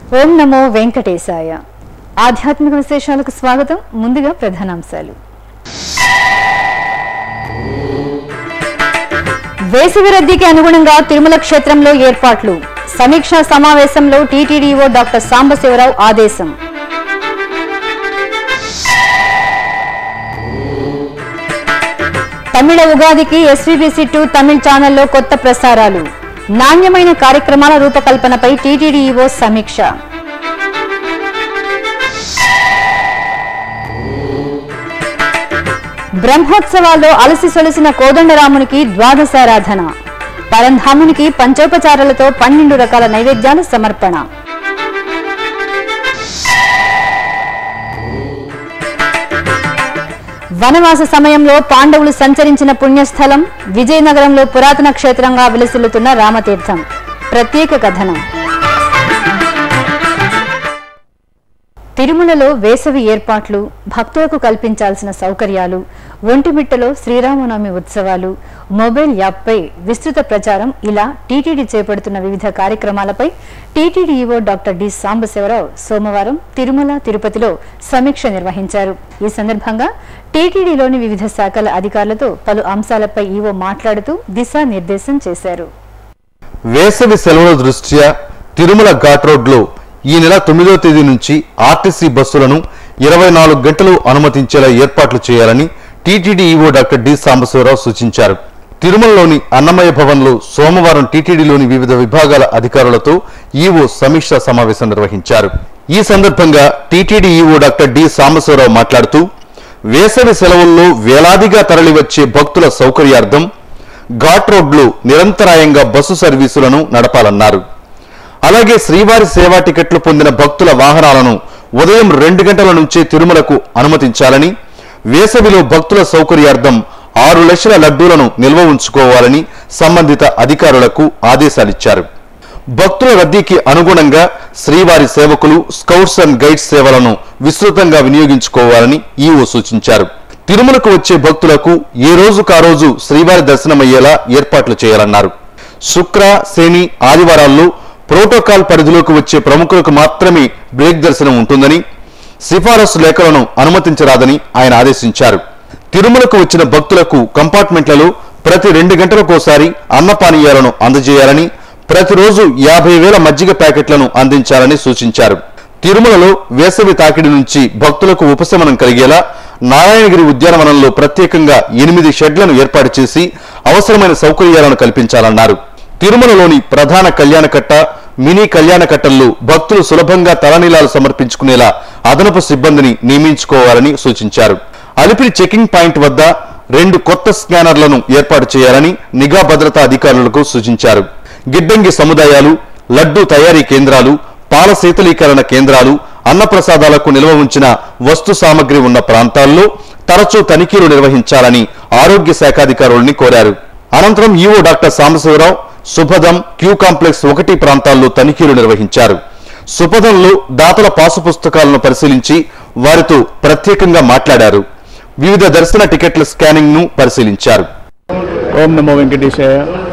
ఓం నమో వెంకటేశాయ ఆధ్యాత్మిక విశేషాలకు స్వాగతం ముందుగా ప్రధానాంశాలు వేసవి రద్దీకి అనుగుణంగా తిరుమల క్షేత్రంలో ఏర్పాట్లు సమీక్షా సమావేశంలో టీటీడీఓ డాక్టర్ సాంబశివరావు ఆదేశం తమిళ ఉగాదికి ఎస్వీబీసీ టూ తమిళ్ ఛానల్లో కొత్త ప్రసారాలు నాణ్యమైన కార్యక్రమాల రూపకల్పనపై టీటీడీఈఓ సమీక్ష బ్రహ్మోత్సవాల్లో అలసి సొలసిన కోదండరామునికి ద్వాదశారాధన పరంధామునికి పంచోపచారాలతో పన్నెండు రకాల నైవేద్యాల సమర్పణ వనవాస సమయంలో పాండవులు సంచరించిన పుణ్యస్థలం విజయనగరంలో పురాతన క్షేత్రంగా విలసిల్లుతున్న రామతీర్థం ప్రత్యేక కథనం తిరుమలలో వేసవి ఏర్పాట్లు భక్తులకు కల్పించాల్సిన సౌకర్యాలు ఒంటిమిట్టలో శ్రీరామనవమి ఉత్సవాలు మొబైల్ యాప్పై విస్తృత ప్రచారం ఇలా టీటీడీ చేపడుతున్న వివిధ కార్యక్రమాలపై TTD EO doctor D Sambasiva Rao సోమవారం తిరుమల తిరుపతిలో సమీక్ష నిర్వహించారు ఈ సందర్భంగా టీటీడీలోని వివిధ శాఖల అధికారులతో పలు అంశాలపై ఈవో మాట్లాడుతూ దిశానిర్దేశం చేశారు వేసవి సెలవుల దృష్ట్యా తిరుమల ఘాట్ రోడ్లో ఈ నెల తొమ్మిదవ తేదీ నుంచి ఆర్టీసీ బస్సులను ఇరవై నాలుగు గంటలు అనుమతించేలా ఏర్పాట్లు చేయాలని TTD EO doctor D Sambasiva Rao సూచించారు తిరుమలలోని అన్నమయ్య భవన్లో సోమవారం టీటీడీలోని వివిధ విభాగాల అధికారులతో ఈవో సమీక్షా సమావేశం నిర్వహించారు ఈ సందర్భంగా TTD EO doctor D Sambasiva Rao మాట్లాడుతూ వేసవి సెలవుల్లో వేలాదిగా తరలివచ్చే భక్తుల సౌకర్యార్థం ఘాట్ రోడ్లు నిరంతరాయంగా బస్సు సర్వీసులను నడపాలన్నారు అలాగే శ్రీవారి సేవా టికెట్లు పొందిన భక్తుల వాహనాలను ఉదయం రెండు గంటల నుంచే తిరుమలకు అనుమతించాలని వేసవిలో భక్తుల సౌకర్యార్థం ఆరు లక్షల లడ్డూలను నిల్వ ఉంచుకోవాలని సంబంధిత అధికారులకు ఆదేశాలిచ్చారు భక్తుల రద్దీకి అనుగుణంగా శ్రీవారి సేవకులు స్కౌట్స్ అండ్ గైడ్స్ సేవలను విస్తృతంగా వినియోగించుకోవాలని ఈవో సూచించారు తిరుమలకు వచ్చే భక్తులకు ఏ రోజుకు ఆ రోజు శ్రీవారి దర్శనమయ్యేలా ఏర్పాట్లు చేయాలన్నారు శుక్ర శని ఆదివారాల్లో ప్రోటోకాల్ పరిధిలోకి వచ్చే ప్రముఖులకు మాత్రమే బ్రేక్ దర్శనం ఉంటుందని సిఫారసు లేఖలను అనుమతించరాదని ఆయన ఆదేశించారు తిరుమలకు వచ్చిన భక్తులకు కంపార్ట్మెంట్లలో ప్రతి రెండు గంటలకోసారి అన్నపానీయాలను అందజేయాలని ప్రతిరోజు యాభై వేల మజ్జిగ ప్యాకెట్లను అందించాలని సూచించారు తిరుమలలో వేసవి తాకిడి నుంచి భక్తులకు ఉపశమనం కలిగేలా నారాయణగిరి ఉద్యానవనంలో ప్రత్యేకంగా ఎనిమిది షెడ్లను ఏర్పాటు చేసి అవసరమైన సౌకర్యాలను కల్పించాలన్నారు తిరుమలలోని ప్రధాన కళ్యాణకట్ట మినీ కళ్యాణకట్టల్లో భక్తులు సులభంగా తలనీలాలు సమర్పించుకునేలా అదనపు సిబ్బందిని నియమించుకోవాలని సూచించారు అలిపిరి చెకింగ్ పాయింట్ వద్ద రెండు కొత్త స్కానర్లను ఏర్పాటు చేయాలని నిఘా భద్రతా అధికారులకు సూచించారు గిడ్డంగి సముదాయాలు లడ్డూ తయారీ కేంద్రాలు పాల శీతలీకరణ కేంద్రాలు అన్నప్రసాదాలకు నిల్వ ఉంచిన వస్తు సామగ్రి ఉన్న ప్రాంతాల్లో తరచూ తనిఖీలు నిర్వహించాలని ఆరోగ్య శాఖాధికారుల్ని కోరారు అనంతరం ఈవో డాక్టర్ సాంబశివరావు సుభదం క్యూ కాంప్లెక్స్ ఒకటి ప్రాంతాల్లో తనిఖీలు నిర్వహించారు సుపథంలో దాతల పాసు పుస్తకాలను పరిశీలించి వారితో ప్రత్యేకంగా మాట్లాడారు వివిధ దర్శన టికెట్ల స్కానింగ్ ను పరిశీలించారు ఓం నమో వెంకటేశాయ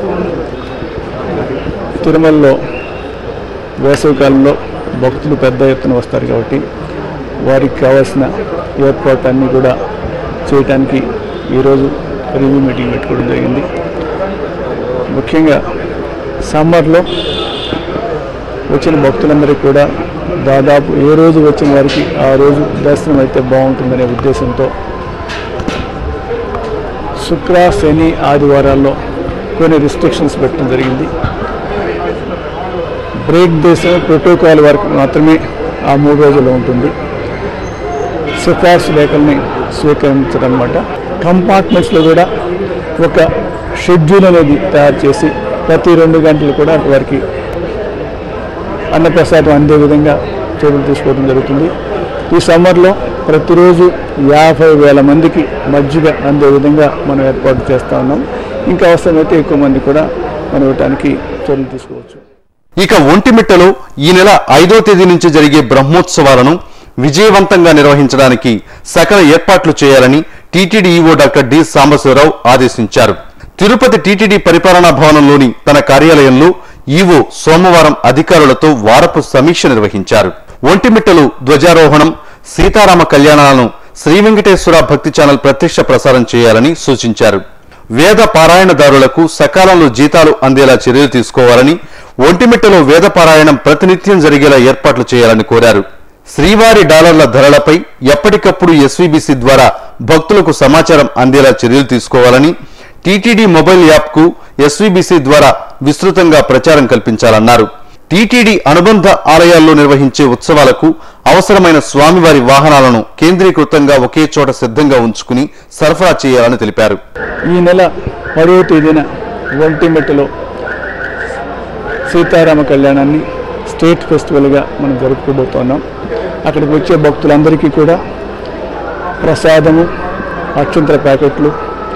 తిరుమలలో వేసవికాలంలో భక్తులు పెద్ద ఎత్తున వస్తారు కాబట్టి వారికి కావాల్సిన ఏర్పాట్లన్నీ కూడా చేయటానికి ఈరోజు రివ్యూ మీటింగ్ పెట్టుకోవడం జరిగింది ముఖ్యంగా సమ్మర్లో వచ్చిన భక్తులందరికీ కూడా దాదాపు ఏ రోజు వచ్చిన వారికి ఆ రోజు దర్శనం అయితే బాగుంటుందనే ఉద్దేశంతో శుక్ర శని ఆదివారాల్లో కొన్ని రిస్ట్రిక్షన్స్ పెట్టడం జరిగింది బ్రేక్ దేశం ప్రోటోకాల్ వరకు మాత్రమే ఆ మూడు రోజుల్లో ఉంటుంది సిఫార్సు లేఖల్ని స్వీకరించడం అన్నమాట కంపార్ట్మెంట్స్లో కూడా ఒక షెడ్యూల్ అనేది తయారు చేసి ప్రతి రెండు గంటలు కూడా వారికి అన్నప్రసాదం అందే విధంగా చర్యలు తీసుకోవడం జరుగుతుంది ఈ సమ్మర్లో ప్రతిరోజు యాభై వేల మందికి మజ్జిగ అందే విధంగా మనం ఏర్పాటు చేస్తూ ఉన్నాం ఇంకా అవసరమైతే ఎక్కువ మంది కూడా మనం ఇవ్వటానికి చర్యలు తీసుకోవచ్చు ఇక ఒంటిమిట్టలో ఈ నెల ఐదో తేదీ నుంచి జరిగే బ్రహ్మోత్సవాలను విజయవంతంగా నిర్వహించడానికి సకల ఏర్పాట్లు చేయాలని TTD EO doctor D Sambasiva Rao ఆదేశించారు తిరుపతి టీటీడీ పరిపాలనా భవనంలోని తన కార్యాలయంలో ఈవో సోమవారం అధికారులతో వారపు సమీక్ష నిర్వహించారు ఒంటిమిట్టలు ధ్వజారోహణం సీతారామ కళ్యాణాలను శ్రీ వెంకటేశ్వర భక్తి ఛానల్ ప్రత్యక్ష ప్రసారం చేయాలని సూచించారు వేద పారాయణదారులకు సకాలంలో జీతాలు అందేలా చర్యలు తీసుకోవాలని ఒంటిమిట్టలో వేద పారాయణం ప్రతినిత్యం జరిగేలా ఏర్పాట్లు చేయాలని కోరారు శ్రీవారి డాలర్ల ధరలపై ఎప్పటికప్పుడు ఎస్వీబీసీ ద్వారా భక్తులకు సమాచారం అందేలా చర్యలు తీసుకోవాలని టీటీడీ మొబైల్ యాప్కు ఎస్వీబీసీ ద్వారా విస్తృతంగా ప్రచారం కల్పించాలన్నారు టీటీడీ అనుబంధ ఆలయాల్లో నిర్వహించే ఉత్సవాలకు అవసరమైన స్వామివారి వాహనాలను కేంద్రీకృతంగా ఒకే చోట సిద్ధంగా ఉంచుకుని సరఫరా చేయాలని తెలిపారు ఈ నెల పదవ తేదీన ఒంటిమిట్టలో సీతారామ కళ్యాణాన్ని స్టేట్ ఫెస్టివల్గా మనం జరుపుకోబోతున్నాం అక్కడికి వచ్చే భక్తులందరికీ కూడా ప్రసాదము అక్షంతర ప్యాకెట్లు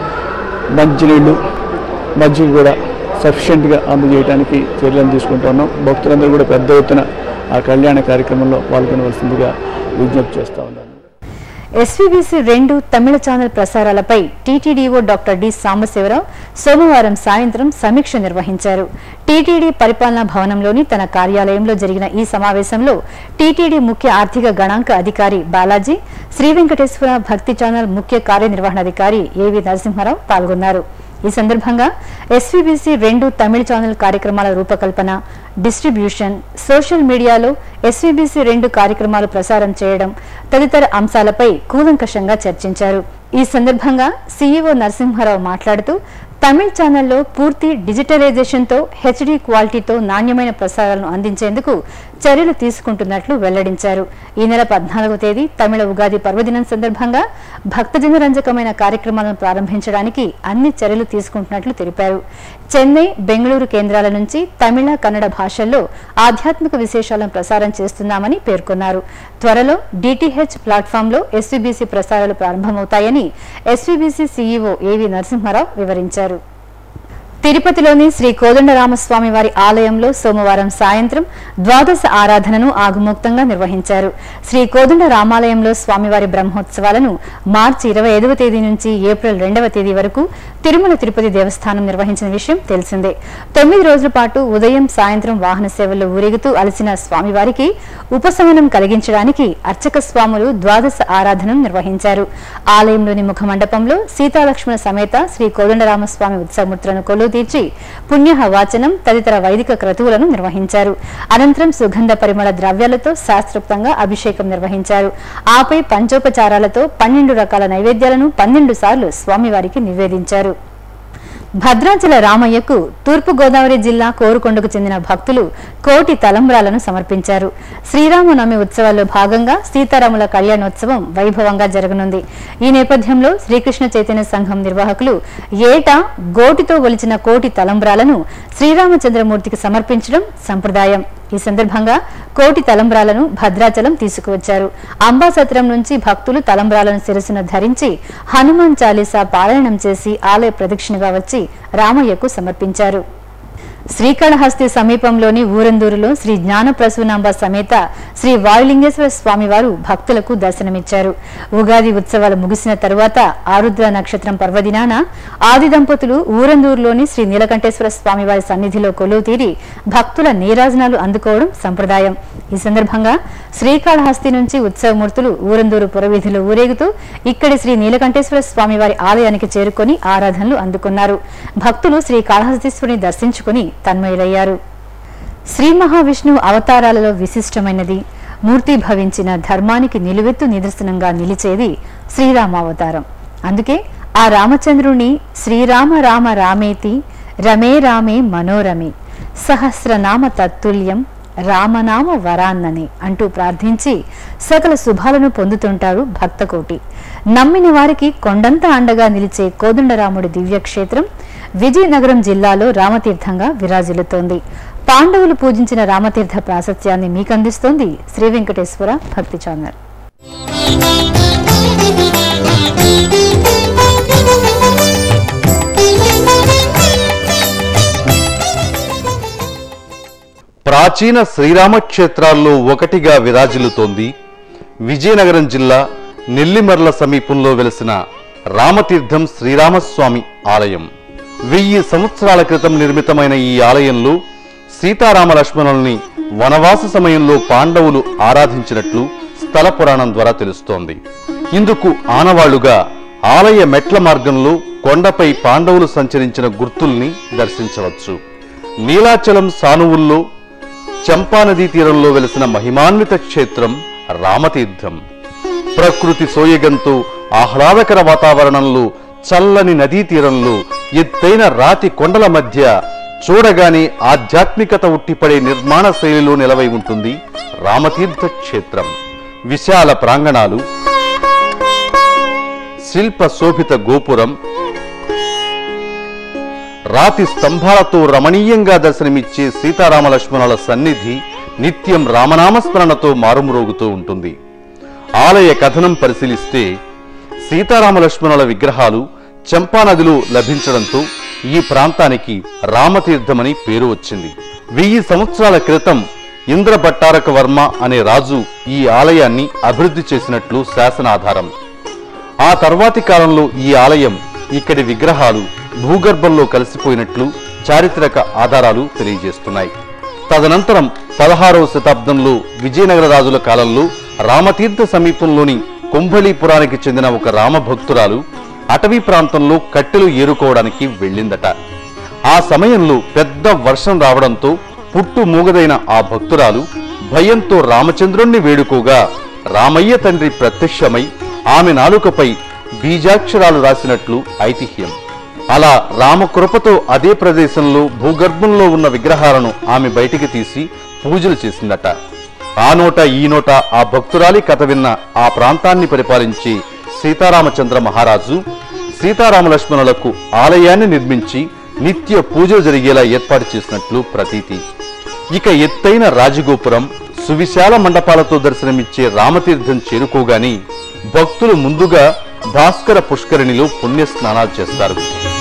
మంచినీళ్ళు మజ్జిగ కూడా సఫిషియెంట్గా అందజేయడానికి చర్యలను తీసుకుంటున్నాం భక్తులందరూ కూడా పెద్ద ఎత్తున ఆ కళ్యాణ కార్యక్రమంలో పాల్గొనవలసిందిగా విజ్ఞప్తి చేస్తా ఉన్నాను ఎస్వీబీసీ రెండు తమిళ ఛానల్ ప్రసారాలపై టీటీడీఓ డాక్టర్ డి సాంబశివరావు సోమవారం సాయంత్రం సమీక్ష నిర్వహించారు టీటీడీ పరిపాలనా భవనంలోని తన కార్యాలయంలో జరిగిన ఈ సమావేశంలో టీటీడీ ముఖ్య ఆర్థిక గణాంక అధికారి బాలాజీ శ్రీ వెంకటేశ్వర భక్తి ఛానల్ ముఖ్య కార్యనిర్వహణాధికారి ఏవి నరసింహారావు పాల్గొన్నారు ఈ సందర్భంగా ఎస్వీబీసీ రెండు తమిళ ఛానల్ కార్యక్రమాల రూపకల్పన డిస్ట్రిబ్యూషన్ సోషల్ మీడియాలో ఎస్వీబీసీ రెండు కార్యక్రమాలు ప్రసారం చేయడం తదితర అంశాలపై కూలంకషంగా చర్చించారు ఈ సందర్భంగా సీఈఓ నరసింహారావు మాట్లాడుతూ తమిళ్ ఛానల్లో పూర్తి డిజిటలైజేషన్తో హెచ్డీ క్వాలిటీతో నాణ్యమైన ప్రసారాలను అందించేందుకు చర్యలు తీసుకుంటున్నట్లు వెల్లడించారు ఈ నెల పద్నాలుగో తేదీ తమిళ ఉగాది పర్వదినం సందర్భంగా భక్తజన రంజకమైన కార్యక్రమాలను ప్రారంభించడానికి అన్ని చర్యలు తీసుకుంటున్నట్లు తెలిపారు చెన్నై బెంగళూరు కేంద్రాల నుంచి తమిళ కన్నడ భాషల్లో ఆధ్యాత్మిక విశేషాలను ప్రసారం చేస్తున్నామని పేర్కొన్నారు త్వరలో డిటిహెచ్ ప్లాట్ఫామ్లో ఎస్వీబీసీ ప్రసారాలు ప్రారంభమవుతాయని ఎస్వీబీసీ సీఈఓ ఏవి నరసింహారావు వివరించారు తిరుపతిలోని శ్రీ కోదండరామస్వామి వారి ఆలయంలో సోమవారం సాయంత్రం ద్వాదశ ఆరాధనను ఆగుముక్తంగా నిర్వహించారు శ్రీ కోదండ రామాలయంలో స్వామివారి బ్రహ్మోత్సవాలను మార్చి ఇరవై ఐదవ తేదీ నుంచి ఏప్రిల్ రెండవ తేదీ వరకు తిరుమల తిరుపతి దేవస్థానం నిర్వహించిన విషయం తెలిసిందే తొమ్మిది రోజుల పాటు ఉదయం సాయంత్రం వాహన సేవల్లో ఊరేగుతూ అలసిన స్వామివారికి ఉపశమనం కలిగించడానికి అర్చక స్వాములు ద్వాదశ ఆరాధనను నిర్వహించారు ఆలయంలోని ముఖమండపంలో సీతాలక్ష్మణ సమేత శ్రీ కోదండరామస్వామి ఉత్సవమూర్తులను కొలువు తీర్చి పుణ్యహ వాచనం తదితర వైదిక క్రతువులను నిర్వహించారు అనంతరం సుగంధ పరిమళ ద్రవ్యాలతో శాస్త్రోక్తంగా అభిషేకం నిర్వహించారు ఆపై పంచోపచారాలతో పన్నెండు రకాల నైవేద్యాలను పన్నెండు సార్లు స్వామివారికి నివేదించారు భద్రాచల రామయ్యకు తూర్పు గోదావరి జిల్లా కోరుకొండకు చెందిన భక్తులు కోటి తలంబ్రాలను సమర్పించారు శ్రీరామనవమి ఉత్సవాల్లో భాగంగా సీతారాముల కళ్యాణోత్సవం వైభవంగా జరగనుంది ఈ నేపథ్యంలో శ్రీకృష్ణ చైతన్య సంఘం నిర్వాహకులు ఏటా గోటితో ఒలిచిన కోటి తలంబ్రాలను శ్రీరామచంద్రమూర్తికి సమర్పించడం సంప్రదాయం ఈ సందర్భంగా కోటి తలంబ్రాలను భద్రాచలం తీసుకువచ్చారు అంబాసత్రం నుంచి భక్తులు తలంబ్రాలను శిరసున ధరించి హనుమాన్ చాలీసా పారాయణం చేసి ఆలయ ప్రదక్షిణగా వచ్చి రామయ్యకు సమర్పించారు శ్రీకాళహస్తి సమీపంలోని ఊరందూరులో శ్రీ జ్ఞానప్రసూనాంబ సమేత శ్రీ వాయులింగేశ్వర స్వామివారు భక్తులకు దర్శనమిచ్చారు ఉగాది ఉత్సవాలు ముగిసిన తరువాత ఆరుద్ర నక్షత్రం పర్వదినాన ఆది దంపతులు ఊరందూరులోని శ్రీ నీలకంఠేశ్వర స్వామివారి సన్నిధిలో కొలువు తీరి భక్తుల నీరాజనాలు అందుకోవడం సంప్రదాయం ఈ సందర్భంగా శ్రీకాళహస్తి నుంచి ఉత్సవమూర్తులు ఊరందూరు పురవీధిలో ఊరేగుతూ ఇక్కడి శ్రీ నీలకంఠేశ్వర స్వామివారి ఆలయానికి చేరుకొని ఆరాధనలు అందుకున్నారు భక్తులు శ్రీ కాళహస్తీశ్వరుని దర్శించుకుని తన్మయులయ్యారు శ్రీ మహావిష్ణువు అవతారాలలో విశిష్టమైనది మూర్తి భవించిన ధర్మానికి నిలువెత్తు నిదర్శనంగా నిలిచేది శ్రీరామావతారం అందుకే ఆ రామచంద్రుని శ్రీరామ రామ రామేతి రమే రామే మనోరమే సహస్రనామ తత్తుల్యం రామనామ వరాన్నని అంటూ ప్రార్థించి సకల శుభాలను పొందుతుంటారు భక్తకోటి నమ్మిన వారికి కొండంత అండగా నిలిచే కోదండరాముడి దివ్యక్షేత్రం విజయనగరం జిల్లాలో రామతీర్థంగా విరాజిల్లుతోంది పాండవులు పూజించిన రామతీర్థ ప్రాశస్త్యాన్ని మీకందిస్తోంది శ్రీ వెంకటేశ్వర భక్తి ఛానల్ ప్రాచీన శ్రీరామ క్షేత్రాల్లో ఒకటిగా విరాజిల్లుతోంది విజయనగరం జిల్లా నెల్లిమర్ల సమీపంలో వెలిసిన రామతీర్థం శ్రీరామస్వామి ఆలయం వెయ్యి సంవత్సరాల క్రితం నిర్మితమైన ఈ ఆలయంలో సీతారామ లక్ష్మణుల్ని వనవాస సమయంలో పాండవులు ఆరాధించినట్లు స్థల పురాణం ద్వారా తెలుస్తోంది ఇందుకు ఆనవాళ్లుగా ఆలయ మెట్ల మార్గంలో కొండపై పాండవులు సంచరించిన గుర్తుల్ని దర్శించవచ్చు నీలాచలం సానువుల్లో చంపానదీ తీరంలో వెలిసిన మహిమాన్విత క్షేత్రం రామతీర్థం ప్రకృతి సోయగంతో ఆహ్లాదకర వాతావరణంలో చల్లని నదీ తీరంలో ఎత్తైన రాతి కొండల మధ్య చూడగానే ఆధ్యాత్మికత ఉట్టిపడే నిర్మాణ శైలిలో నిలవై ఉంటుంది రామతీర్థ క్షేత్రం విశాల ప్రాంగణాలు శిల్ప శోభిత గోపురం రాతి స్తంభాలతో రమణీయంగా దర్శనమిచ్చే సీతారామ లక్ష్మణుల సన్నిధి నిత్యం రామనామస్మరణతో మారుమ్రోగుతూ ఉంటుంది ఆలయ కథనం పరిశీలిస్తే సీతారామ లక్ష్మణుల విగ్రహాలు చంపానదిలో లభించడంతో ఈ ప్రాంతానికి రామతీర్థమని పేరు వచ్చింది వెయ్యి సంవత్సరాల క్రితం ఇంద్ర భట్టారక వర్మ అనే రాజు ఈ ఆలయాన్ని అభివృద్ధి చేసినట్లు శాసనాధారం ఆ తర్వాతి కాలంలో ఈ ఆలయం ఇక్కడి విగ్రహాలు భూగర్భంలో కలిసిపోయినట్లు చారిత్రక ఆధారాలు తెలియజేస్తున్నాయి తదనంతరం పదహారవ శతాబ్దంలో విజయనగర రాజుల కాలంలో రామతీర్థ సమీపంలోని కుంభళీపురానికి చెందిన ఒక రామభక్తురాలు అటవీ ప్రాంతంలో కట్టెలు ఏరుకోవడానికి వెళ్ళిందట ఆ సమయంలో పెద్ద వర్షం రావడంతో పుట్టు మూగదైన ఆ భక్తురాలు భయంతో రామచంద్రుణ్ణి వేడుకోగా రామయ్య తండ్రి ప్రత్యక్షమై ఆమె నాలుకపై బీజాక్షరాలు రాసినట్లు ఐతిహ్యం అలా రామకృపతో అదే ప్రదేశంలో భూగర్భంలో ఉన్న విగ్రహాలను ఆమె బయటికి తీసి పూజలు చేసిందట ఆ నోట ఈ నోట ఆ భక్తురాలి కథ విన్న ఆ ప్రాంతాన్ని పరిపాలించి సీతారామచంద్ర మహారాజు సీతారామ లక్ష్మణులకు ఆలయాన్ని నిర్మించి నిత్య పూజలు జరిగేలా ఏర్పాటు చేసినట్లు ప్రతీతి ఇక ఎత్తైన రాజగోపురం సువిశాల మండపాలతో దర్శనమిచ్చే రామతీర్థం చేరుకోగాని భక్తులు ముందుగా భాస్కర పుష్కరిణిలో పుణ్య స్నానాలు చేస్తారు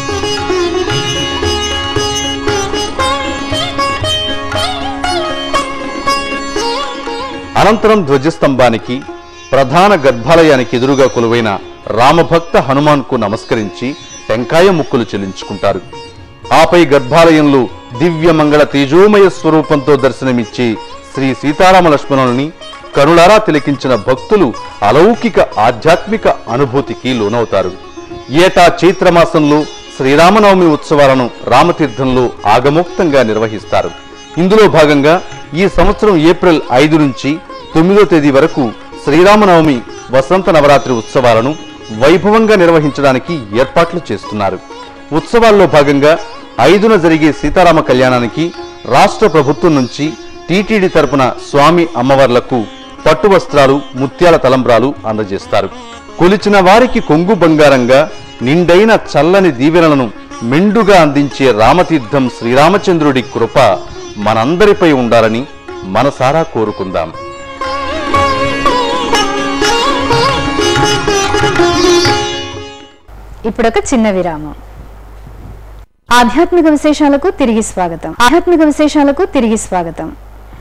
అనంతరం ధ్వజస్తంభానికి ప్రధాన గర్భాలయానికి ఎదురుగా కొలువైన రామభక్త హనుమాన్కు నమస్కరించి టెంకాయ ముక్కులు చెల్లించుకుంటారు ఆపై గర్భాలయంలో దివ్య మంగళ తేజోమయ స్వరూపంతో దర్శనమిచ్చే శ్రీ సీతారామ లక్ష్మణుల్ని కనులారా తిలకించిన భక్తులు అలౌకిక ఆధ్యాత్మిక అనుభూతికి లోనవుతారు ఏటా చైత్రమాసంలో శ్రీరామనవమి ఉత్సవాలను రామతీర్థంలో ఆగమోక్తంగా నిర్వహిస్తారు ఇందులో భాగంగా ఈ సంవత్సరం ఏప్రిల్ ఐదు నుంచి తొమ్మిదో తేదీ వరకు శ్రీరామనవమి వసంత నవరాత్రి ఉత్సవాలను వైభవంగా నిర్వహించడానికి ఏర్పాట్లు చేస్తున్నారు ఉత్సవాల్లో భాగంగా ఐదున జరిగే సీతారామ కళ్యాణానికి రాష్ట్ర ప్రభుత్వం నుంచి టీటీడీ తరపున స్వామి అమ్మవార్లకు పట్టు వస్త్రాలు ముత్యాల తలంబ్రాలు అందజేస్తారు కొలిచిన వారికి కొంగు బంగారంగా నిండైన చల్లని దీవెనలను మెండుగా అందించే రామతీర్థం శ్రీరామచంద్రుడి కృప మనందరిపై ఉండాలని మనసారా కోరుకుందాం ఇప్పుడొక చిన్న విరామం ఆధ్యాత్మిక విశేషాలకు తిరిగి స్వాగతం ఆధ్యాత్మిక విశేషాలకు తిరిగి స్వాగతం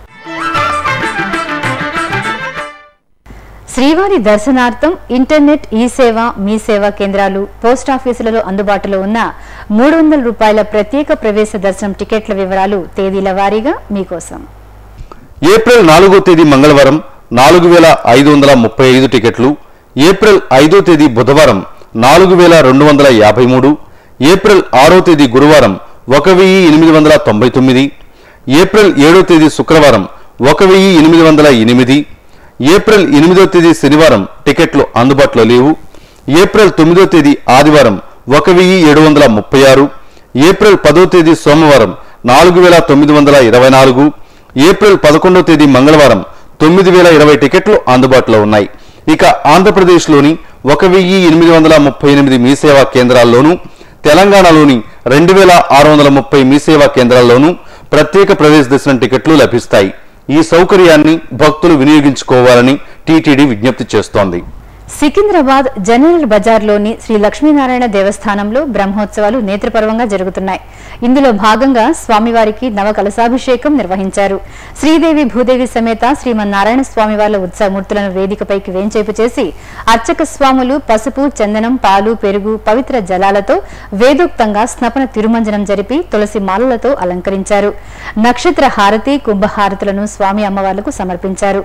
శ్రీవారి దర్శనార్థం ఇంటర్నెట్ ఈ సేవ మీ సేవా కేంద్రాలు పోస్ట్ ఆఫీసులలో అందుబాటులో ఉన్న మూడు వందల రూపాయల ప్రత్యేక ప్రవేశ దర్శనం టికెట్ల వివరాలు తేదీల వారీగా మీకోసం ఏప్రిల్ నాలుగో తేదీ మంగళవారం నాలుగు వేల ఐదు వందల ముప్పై ఐదు టికెట్లు ఏప్రిల్ ఐదో తేదీ బుధవారం నాలుగు వేల రెండు వందల యాభై మూడు ఏప్రిల్ ఆరో తేదీ గురువారం ఒక వెయ్యి ఎనిమిది వందల తొంభై తొమ్మిది ఏప్రిల్ ఏడో తేదీ శుక్రవారం ఒక వెయ్యి ఎనిమిది వందల ఎనిమిది ఏప్రిల్ ఎనిమిదో తేదీ శనివారం టికెట్లు అందుబాటులో లేవు ఏప్రిల్ తొమ్మిదో తేదీ ఆదివారం ఒక వెయ్యి ఏడు వందల ముప్పై ఆరు ఏప్రిల్ పదో తేదీ సోమవారం నాలుగు వేల తొమ్మిది వందల ఇరవై నాలుగు ఏప్రిల్ పదకొండో తేదీ మంగళవారం తొమ్మిది వేల ఇరవై టికెట్లు అందుబాటులో ఉన్నాయి ఇక ఆంధ్రప్రదేశ్లోని ఒక వెయ్యి ఎనిమిది వందల ముప్పై ఎనిమిది మీ సేవా కేంద్రాల్లోనూ తెలంగాణలోని రెండు వేల ఆరు వందల ముప్పై మీ సేవా కేంద్రాల్లోనూ ప్రత్యేక ప్రవేశ దర్శనం టికెట్లు లభిస్తాయి ఈ సౌకర్యాన్ని భక్తులు వినియోగించుకోవాలని టీటీడీ విజ్ఞప్తి చేస్తోంది సికింద్రాబాద్ జనరల్ బజార్లోని శ్రీ లక్ష్మీనారాయణ దేవస్థానంలో బ్రహ్మోత్సవాలు నేత్రపర్వంగా జరుగుతున్నాయి ఇందులో భాగంగా స్వామివారికి నవ కలశాభిషేకం నిర్వహించారు శ్రీదేవి భూదేవి సమేత శ్రీమన్నారాయణ స్వామివార్ల ఉత్సవమూర్తులను వేదికపైకి వేంచేపు చేసి అర్చక స్వాములు పసుపు చందనం పాలు పెరుగు పవిత్ర జలాలతో వేదోక్తంగా స్నపన తిరుమంజనం జరిపి తులసి మాలలతో అలంకరించారు నక్షత్ర హారతి కుంభహారతులను స్వామి అమ్మవార్లకు సమర్పించారు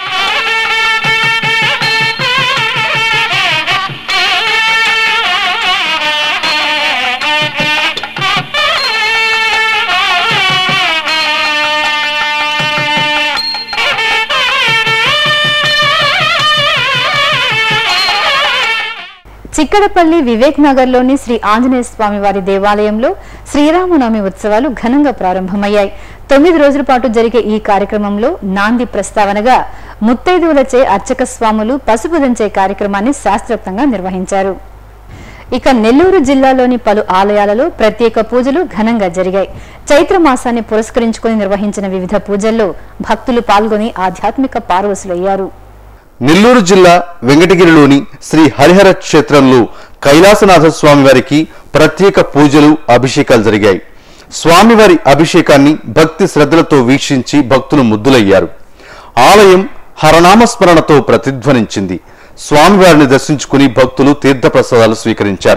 చిక్కడపల్లి వివేక్ నగర్ లోని శ్రీ ఆంజనేయ స్వామి వారి దేవాలయంలో శ్రీరామనవమి ఉత్సవాలు ఘనంగా ప్రారంభమయ్యాయి తొమ్మిది రోజుల పాటు జరిగే ఈ కార్యక్రమంలో నాంది ప్రస్తావనగా ముత్తైదువులచే అర్చక స్వాములు పసుపు దంచే కార్యక్రమాన్ని శాస్త్రోక్తంగా నిర్వహించారు ఇక నెల్లూరు జిల్లాలోని పలు ఆలయాలలో ప్రత్యేక పూజలు ఘనంగా జరిగాయి చైత్ర మాసాన్ని పురస్కరించుకుని నిర్వహించిన వివిధ పూజల్లో భక్తులు పాల్గొని ఆధ్యాత్మిక పారవశులయ్యారు నెల్లూరు జిల్లా వెంకటగిరిలోని శ్రీ హరిహర క్షేత్రంలో కైలాసనాథ స్వామి వారికి ప్రత్యేక పూజలు అభిషేకాలు జరిగాయి స్వామివారి అభిషేకాన్ని భక్తి శ్రద్ధలతో వీక్షించి భక్తులు ముద్దులయ్యారు ఆలయం హరనామస్మరణతో ప్రతిధ్వనించింది స్వామివారిని దర్శించుకుని భక్తులు తీర్థప్రసాదాలు స్వీకరించారు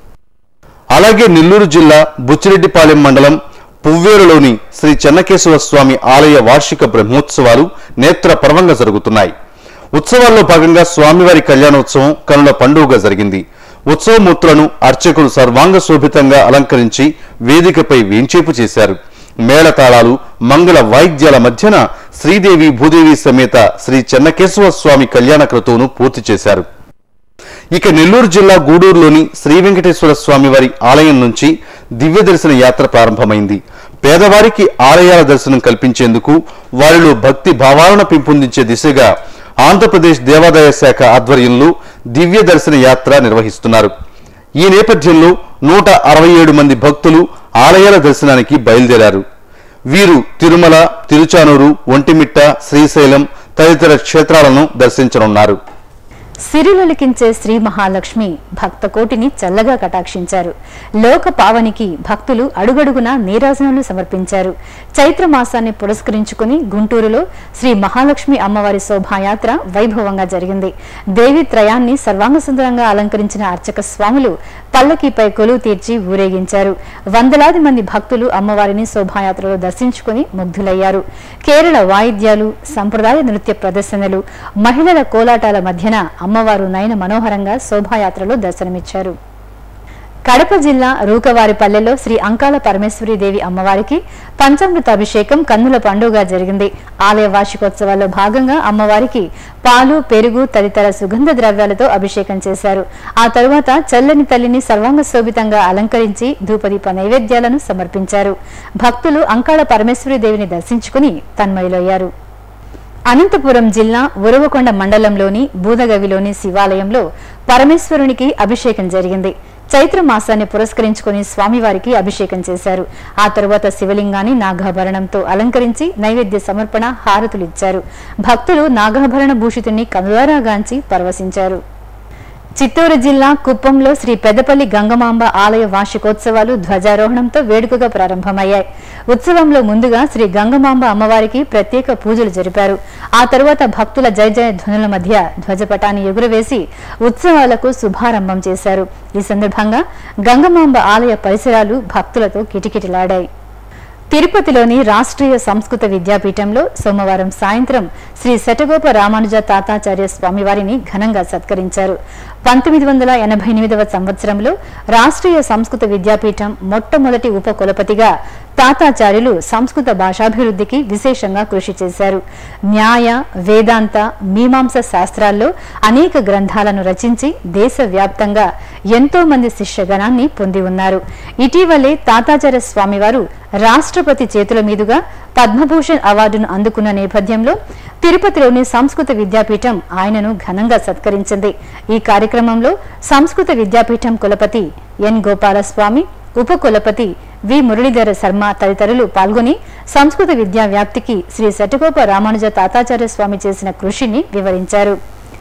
అలాగే నెల్లూరు జిల్లా బుచ్చిరెడ్డిపాలెం మండలం పువ్వేరులోని శ్రీ చెన్నకేశవ స్వామి ఆలయ వార్షిక బ్రహ్మోత్సవాలు నేత్ర పర్వంగా జరుగుతున్నాయి ఉత్సవాల్లో భాగంగా స్వామివారి కళ్యాణోత్సవం కనుల పండుగగా జరిగింది ఉత్సవమూర్తులను అర్చకులు సర్వాంగ శోభితంగా అలంకరించి వేదికపై వేంచేపు చేశారు మేళతాళాలు మంగళ వాయిద్యాల మధ్యన శ్రీదేవి భూదేవి సమేత శ్రీ చెన్నకేశవ స్వామి కళ్యాణ క్రతువును పూర్తి చేశారు ఇక నెల్లూరు జిల్లా గూడూరులోని శ్రీ వెంకటేశ్వర స్వామి వారి ఆలయం నుంచి దివ్య దర్శన యాత్ర ప్రారంభమైంది పేదవారికి ఆలయాల దర్శనం కల్పించేందుకు వారిలో భక్తి భావాలను పెంపొందించే దిశగా ఆంధ్రప్రదేశ్ దేవాదాయ శాఖ ఆధ్వర్యంలో దివ్య దర్శన యాత్ర నిర్వహిస్తున్నారు ఈ నేపథ్యంలో నూట అరవై ఏడు మంది భక్తులు ఆలయాల దర్శనానికి బయలుదేరారు వీరు తిరుమల తిరుచానూరు ఒంటిమిట్ట శ్రీశైలం తదితర క్షేత్రాలను దర్శించనున్నారు సిరిలొలికించే శ్రీ మహాలక్ష్మి భక్త కోటిని చల్లగా కటాక్షించారు లోక పావనికి భక్తులు అడుగడుగునా నీరాజనాలు సమర్పించారు చైత్ర మాసాన్ని పురస్కరించుకుని గుంటూరులో శ్రీ మహాలక్ష్మి అమ్మవారి శోభాయాత్ర వైభవంగా జరిగింది దేవి త్రయాన్ని సర్వాంగ సుందరంగా అలంకరించిన అర్చక స్వాములు పల్లకీపై కొలువు తీర్చి ఊరేగించారు వందలాది మంది భక్తులు అమ్మవారిని శోభాయాత్రలో దర్శించుకుని ముగ్ధులయ్యారు కేరళ వాయిద్యాలు సంప్రదాయ నృత్య ప్రదర్శనలు మహిళల కోలాటాల మధ్యన అమ్మవారు నయన మనోహరంగా శోభాయాత్రలో దర్శనమిచ్చారు కడప జిల్లా రూకవారిపల్లెలో శ్రీ అంకాల పరమేశ్వరి దేవి అమ్మవారికి పంచామృత అభిషేకం కన్నుల పండుగ జరిగింది ఆలయ వార్షికోత్సవాల్లో భాగంగా అమ్మవారికి పాలు పెరుగు తదితర సుగంధ ద్రవ్యాలతో అభిషేకం చేశారు ఆ తరువాత చల్లని తల్లిని సర్వాంగ శోభితంగా అలంకరించి ధూపదీప నైవేద్యాలను సమర్పించారు భక్తులు అంకాళ పరమేశ్వరి దేవిని దర్శించుకుని తన్మయులయ్యారు అనంతపురం జిల్లా ఉరవకొండ మండలంలోని బూదగవిలోని శివాలయంలో పరమేశ్వరునికి అభిషేకం జరిగింది చైత్ర మాసాన్ని పురస్కరించుకుని స్వామివారికి అభిషేకం చేశారు ఆ తరువాత శివలింగాన్ని నాగాభరణంతో అలంకరించి నైవేద్య సమర్పణ హారతులిచ్చారు భక్తులు నాగాభరణ భూషితుని కనులారాగాంచి పరవశించారు చిత్తూరు జిల్లా కుప్పంలో శ్రీ పెద్దపల్లి గంగమాంబ ఆలయ వార్షికోత్సవాలు ధ్వజారోహణంతో వేడుకగా ప్రారంభమయ్యాయి ఉత్సవంలో ముందుగా శ్రీ గంగమాంబ అమ్మవారికి ప్రత్యేక పూజలు జరిపారు ఆ తరువాత భక్తుల జయ జయ ధ్వనుల మధ్య ధ్వజపటాన్ని ఎగురవేసి ఉత్సవాలకు శుభారంభం చేశారు ఈ సందర్భంగా గంగమాంబ ఆలయ పరిసరాలు భక్తులతో కిటకిటలాడాయి తిరుపతిలోని రాష్ట్రీయ సంస్కృత విద్యాపీఠంలో సోమవారం సాయంత్రం శ్రీ శటగోప రామానుజ తాతాచార్య స్వామివారిని ఘనంగా సత్కరించారు పంతొమ్మిది వందల ఎనభై ఎనిమిదవ సంవత్సరంలో రాష్ట్రీయ సంస్కృత విద్యాపీఠం మొట్టమొదటి ఉప కులపతిగా తాతాచార్యులు సంస్కృత భాషాభివృద్ధికి విశేషంగా కృషి చేశారు న్యాయ వేదాంత మీమాంస శాస్త్రాల్లో అనేక గ్రంథాలను రచించి దేశవ్యాప్తంగా ఎంతో మంది శిష్యగణాన్ని పొంది ఉన్నారు ఇటీవలే తాతాచార్య స్వామివారు రాష్ట్రపతి చేతుల మీదుగా పద్మభూషణ్ అవార్డును అందుకున్న నేపథ్యంలో తిరుపతిలోని సంస్కృత విద్యాపీఠం ఆయనను ఘనంగా సత్కరించింది ఈ కార్యక్రమంలో సంస్కృత విద్యాపీఠం కులపతి ఎన్ గోపాలస్వామి ఉప కులపతి వి మురళీధర శర్మ తదితరులు పాల్గొని సంస్కృత విద్యా వ్యాప్తికి శ్రీ శటగోప రామానుజ తాతాచార్య స్వామి చేసిన కృషిని వివరించారు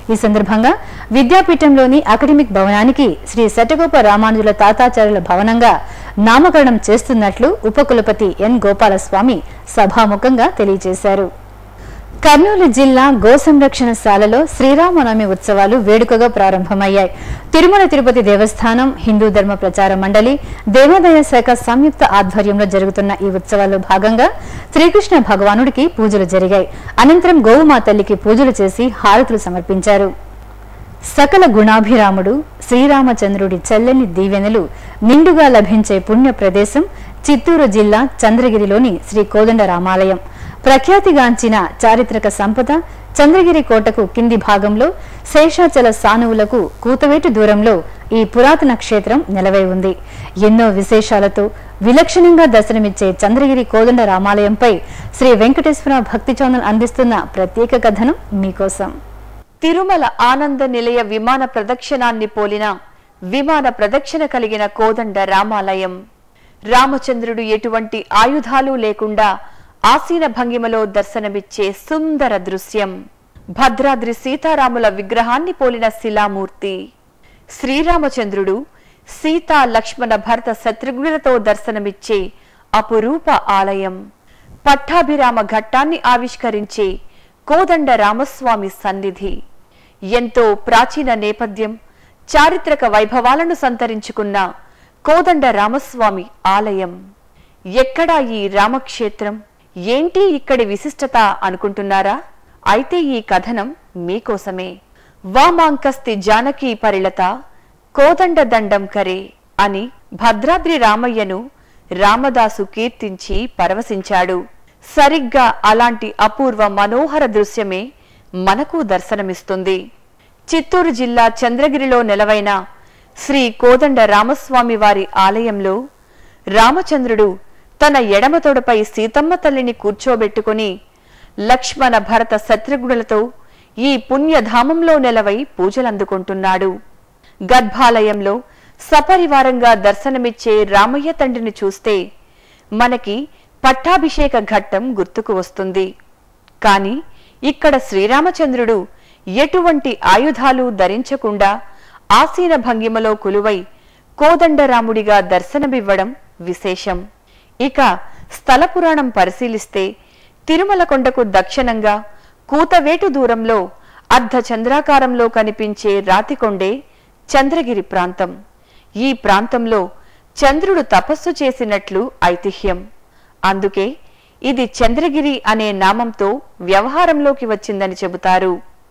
ఈ సందర్భంగా విద్యాపీఠంలోని అకాడమిక్ భవనానికి శ్రీ శటగోప రామానుజుల తాతాచార్యుల భవనంగా నామకరణం చేస్తున్నట్లు ఉపకులపతి ఎన్ గోపాలస్వామి సభాముఖంగా తెలియజేశారు కర్నూలు జిల్లా గో సంరక్షణశాలలో శ్రీరామనవమి ఉత్సవాలు వేడుకగా ప్రారంభమయ్యాయి తిరుమల తిరుపతి దేవస్థానం హిందూ ధర్మ ప్రచార మండలి దేవాదాయ శాఖ సంయుక్త ఆధ్వర్యంలో జరుగుతున్న ఈ ఉత్సవాల్లో భాగంగా శ్రీకృష్ణ భగవానుడికి పూజలు జరిగాయి అనంతరం గోవుమా తల్లికి పూజలు చేసి హారతులు సమర్పించారు సకల గుణాభిరాముడు శ్రీరామచంద్రుడి చల్లని దీవెనలు నిండుగా లభించే పుణ్య ప్రదేశం చిత్తూరు జిల్లా చంద్రగిరిలోని శ్రీ కోదండ రామాలయం ప్రఖ్యాతిగాంచిన చారిత్రక సంపద చంద్రగిరి కోటకు కింది భాగంలో శేషాచల సానువులకు కూతవేటు దూరంలో ఈ పురాతన క్షేత్రం నిలవై ఉంది ఎన్నో విశేషాలతో విలక్షణంగా దర్శనమిచ్చే చంద్రగిరి కోదండ రామాలయంపై శ్రీ వెంకటేశ్వర భక్తి చౌదన్ అందిస్తున్న ప్రత్యేక కథనం మీకోసం తిరుమల ఆనంద నిలయ విమాన ప్రదక్షిణాన్ని పోలిన విమాన ప్రదక్షిణ కలిగిన కోదండ రామాలయం రామచంద్రుడు ఎటువంటి ఆయుధాలు లేకుండా ఆసీన భంగిమలో దర్శనమిచ్చే సుందర దృశ్యం భద్రాద్రి సీతారాముల విగ్రహాన్ని పోలిన శిలామూర్తి శ్రీరామచంద్రుడు సీతా లక్ష్మణ భరత శత్రుఘ్నులతో దర్శనమిచ్చే అపురూప ఆలయం పట్టాభిరామ ఘట్టాన్ని ఆవిష్కరించే కోదండ రామస్వామి సన్నిధి ఎంతో ప్రాచీన నేపథ్యం చారిత్రక వైభవాలను సంతరించుకున్న కోదండ రామస్వామి ఆలయం ఎక్కడా ఈ రామక్షేత్రం ఏంటి ఇక్కడి విశిష్టత అనుకుంటున్నారా అయితే ఈ కథనం మీకోసమే వామాంకస్తి జానకీ పరిలత కోదండ దండం కరే అని భద్రాద్రి రామయ్యను రామదాసు కీర్తించి పరవశించాడు సరిగ్గా అలాంటి అపూర్వ మనోహర దృశ్యమే మనకు దర్శనమిస్తుంది చిత్తూరు జిల్లా చంద్రగిరిలో నెలవైన శ్రీ కోదండ రామస్వామి వారి ఆలయంలో రామచంద్రుడు తన ఎడమ తొడపై సీతమ్మ తల్లిని కూర్చోబెట్టుకుని లక్ష్మణ భరత శత్రుఘ్నులతో ఈ పుణ్యధామంలో నెలవై పూజలందుకుంటున్నాడు గర్భాలయంలో సపరివారంగా దర్శనమిచ్చే రామయ్య తండ్రిని చూస్తే మనకి పట్టాభిషేక ఘట్టం గుర్తుకు వస్తుంది కాని ఇక్కడ శ్రీరామచంద్రుడు ఎటువంటి ఆయుధాలు ధరించకుండా ఆసీన భంగిమలో కొలువై కోదండరాముడిగా దర్శనమివ్వడం విశేషం ఇక స్థల పురాణం పరిశీలిస్తే తిరుమల కొండకు దక్షిణంగా కూతవేటు దూరంలో అర్ధ చంద్రాకారంలో కనిపించే రాతికొండే చంద్రగిరి ప్రాంతం ఈ ప్రాంతంలో చంద్రుడు తపస్సు చేసినట్లు ఐతిహ్యం అందుకే ఇది చంద్రగిరి అనే నామంతో వ్యవహారంలోకి వచ్చిందని చెబుతారు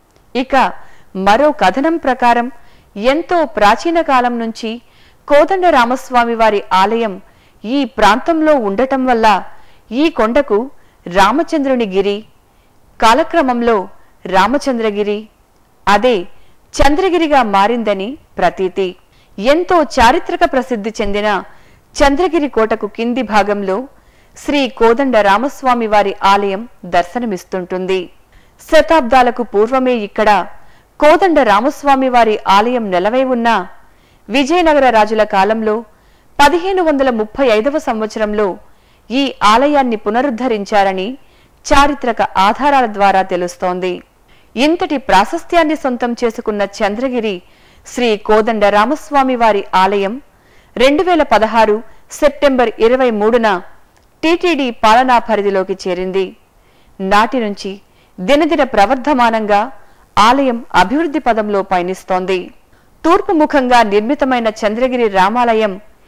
ఇక మరో కథనం ప్రకారం ఎంతో ప్రాచీన కాలం నుంచి కోదండ రామస్వామి వారి ఆలయం ఈ ప్రాంతంలో ఉండటం వల్ల ఈ కొండకు రామచంద్రుని గిరి కాలక్రమంలో రామచంద్రగిరి అదే చంద్రగిరిగా మారిందని ప్రతీతి ఎంతో చారిత్రక ప్రసిద్ధి చెందిన చంద్రగిరి కోటకు కింది భాగంలో శ్రీ కోదండ రామస్వామి వారి ఆలయం దర్శనమిస్తుంటుంది శతాబ్దాలకు పూర్వమే ఇక్కడ కోదండ రామస్వామి వారి ఆలయం నెలవై ఉన్న విజయనగర రాజుల కాలంలో పదిహేను వందల ముప్పై ఐదవ సంవత్సరంలో ఈ ఆలయాన్ని పునరుద్ధరించారని చారిత్రక ఆధారాల ద్వారా తెలుస్తోంది ఇంతటి ప్రాశస్త్యాన్ని సొంతం చేసుకున్న చంద్రగిరి శ్రీ కోదండ రామస్వామి వారి ఆలయం రెండు వేల పదహారు సెప్టెంబర్ ఇరవై మూడున టీటీడీ పాలనా పరిధిలోకి చేరింది నాటి నుంచి దినదిన ప్రవర్ధమానంగా ఆలయం అభివృద్ధి పదంలో పయనిస్తోంది తూర్పు ముఖంగా నిర్మితమైన చంద్రగిరి రామాలయం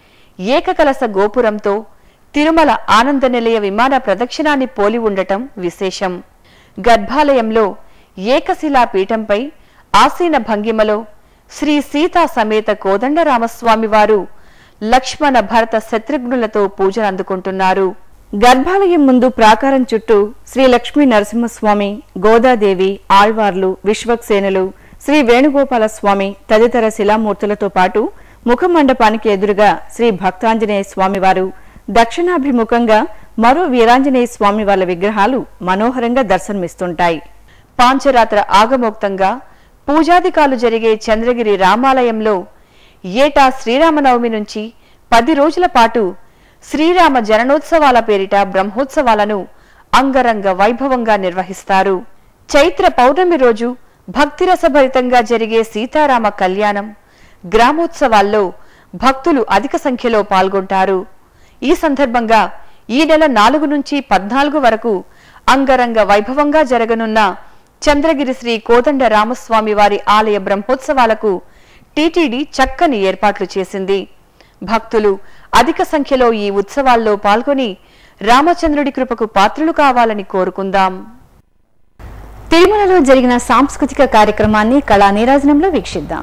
ఏకకలస గోపురంతో తిరుమల ఆనంద నిలయ విమాన ప్రదక్షిణాన్ని పోలి ఉండటం విశేషం గర్భాలయంలో ఏకశిలా పీఠంపై ఆసీన భంగిమలో శ్రీ సీతా సమేత కోదండరామస్వామి వారు లక్ష్మణ భరత శత్రుఘ్నులతో పూజలు అందుకుంటున్నారు గర్భాలయం ముందు ప్రాకారం చుట్టూ శ్రీ లక్ష్మీ నరసింహస్వామి గోదాదేవి ఆళ్వార్లు విశ్వక్సేనులు శ్రీ వేణుగోపాల స్వామి తదితర శిలామూర్తులతో పాటు ముఖమండపానికి ఎదురుగా శ్రీ భక్తాంజనేయ స్వామివారు దక్షిణాభిముఖంగా మరో వీరాంజనేయ స్వామి వాళ్ళ విగ్రహాలు మనోహరంగా దర్శనమిస్తుంటాయి పాంచరాత్ర ఆగమోక్తంగా పూజాదికాలు జరిగే చంద్రగిరి రామాలయంలో ఏటా శ్రీరామనవమి నుంచి పది రోజుల పాటు శ్రీరామ జననోత్సవాల పేరిట బ్రహ్మోత్సవాలను అంగరంగ వైభవంగా నిర్వహిస్తారు చైత్ర పౌర్ణమి రోజు భక్తిరసభరితంగా జరిగే సీతారామ కళ్యాణం గ్రామోత్సవాల్లో భక్తులు అధిక సంఖ్యలో పాల్గొంటారు ఈ సందర్భంగా ఈ నెల నాలుగు నుంచి పద్నాలుగు వరకు అంగరంగ వైభవంగా జరగనున్న చంద్రగిరి శ్రీ కోదండ రామస్వామి వారి ఆలయ బ్రహ్మోత్సవాలకు టీటీడీ చక్కని ఏర్పాట్లు చేసింది భక్తులు అధిక సంఖ్యలో ఈ ఉత్సవాల్లో పాల్గొని రామచంద్రుడి కృపకు పాత్రులు కావాలని కోరుకుందాం తిరుమలలో జరిగిన సాంస్కృతిక కార్యక్రమాన్ని కళా నీరాజనంలో వీక్షిద్దాం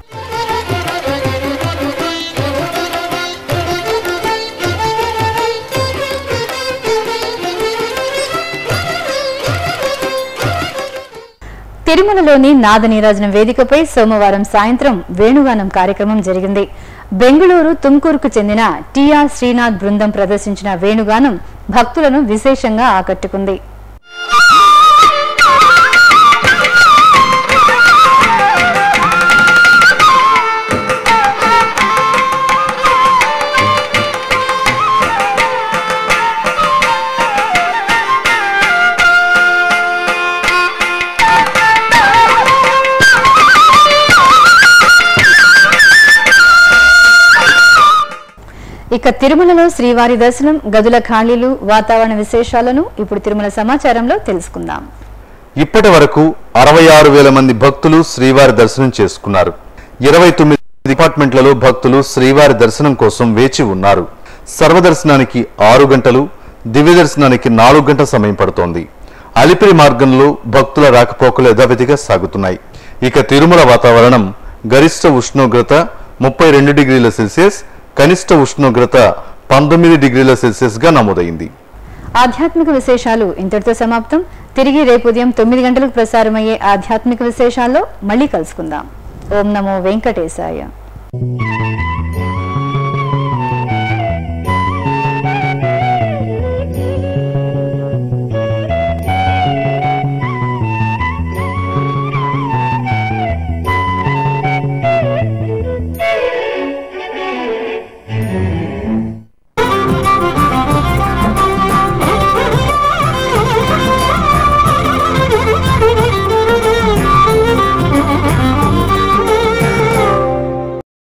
తిరుమలలోని నాద నీరాజనం వేదికపై సోమవారం సాయంత్రం వేణుగానం కార్యక్రమం జరిగింది బెంగళూరు తుమ్కూరుకు చెందిన టిఆర్ శ్రీనాథ్ బృందం ప్రదర్శించిన వేణుగానం భక్తులను విశేషంగా ఆకట్టుకుంది ఇక తిరుమలలో శ్రీవారి దర్శనం గదుల ఖాళీలు వాతావరణ విశేషాలను ఇప్పుడు తిరుమల సమాచారంలో తెలుసుకుందాం ఇప్పటి వరకు అరవై ఆరు వేల మంది భక్తులు శ్రీవారి దర్శనం చేసుకున్నారు ఇరవై తొమ్మిది డిపార్ట్మెంట్లలో భక్తులు శ్రీవారి దర్శనం కోసం వేచి ఉన్నారు సర్వదర్శనానికి ఆరు గంటలు దివ్య దర్శనానికి నాలుగు గంటల సమయం పడుతోంది అలిపిరి మార్గంలో భక్తుల రాకపోకలు యథావిధిగా సాగుతున్నాయి ఇక తిరుమల వాతావరణం గరిష్ట ఉష్ణోగ్రత ముప్పై రెండు డిగ్రీల సెల్సియస్ కనిష్ట ఉష్ణోగ్రత పంతొమ్మిది డిగ్రీల సెల్సియస్ గా నమోదైంది ఆధ్యాత్మిక విశేషాలు ఇంతటితో సమాప్తం తిరిగి రేపు ఉదయం తొమ్మిది గంటలకు ప్రసారమయ్యే ఆధ్యాత్మిక విశేషాల్లో మళ్ళీ కలుసుకుందాం ఓం నమో వెంకటేశాయ